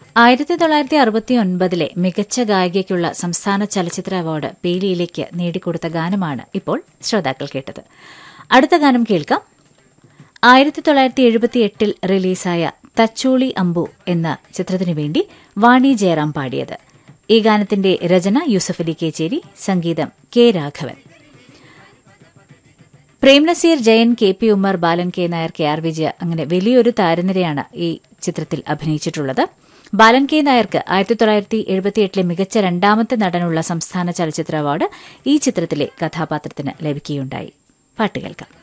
ആയിരത്തി തൊള്ളായിരത്തി അറുപത്തി ഒൻപതിലെ മികച്ച ഗായികയ്ക്കുള്ള സംസ്ഥാന ചലച്ചിത്ര അവാർഡ് പേലിയിലേക്ക് നേടിക്കൊടുത്ത ഗാനമാണ് ഇപ്പോൾ ശ്രോതാക്കൾ കേട്ടത് അടുത്ത ഗാനം കേൾക്കാം ആയിരത്തി തൊള്ളായിരത്തി എഴുപത്തിയെട്ടിൽ റിലീസായ തച്ചോളി അമ്പു എന്ന ചിത്രത്തിനു വേണ്ടി വാണി ജയറാം പാടിയത് ഈ ഗാനത്തിന്റെ രചന യൂസഫ് അലി കേച്ചേരി സംഗീതം K Raghavan Prem Nazir Jayan K P Ummer Balan K Nair K R Vijaya അങ്ങനെ വലിയൊരു താരനിരയാണ് ഈ ചിത്രത്തിൽ അഭിനയിച്ചിട്ടുള്ളത് ബാലൻ കെ നായർക്ക് ആയിരത്തി തൊള്ളായിരത്തി എഴുപത്തിയെട്ടിലെ മികച്ച രണ്ടാമത്തെ നടനുള്ള സംസ്ഥാന ചലച്ചിത്ര അവാർഡ് ഈ ചിത്രത്തിലെ കഥാപാത്രത്തിന് ലഭിക്കുകയുണ്ടായി പാട്ട് കേൾക്കാം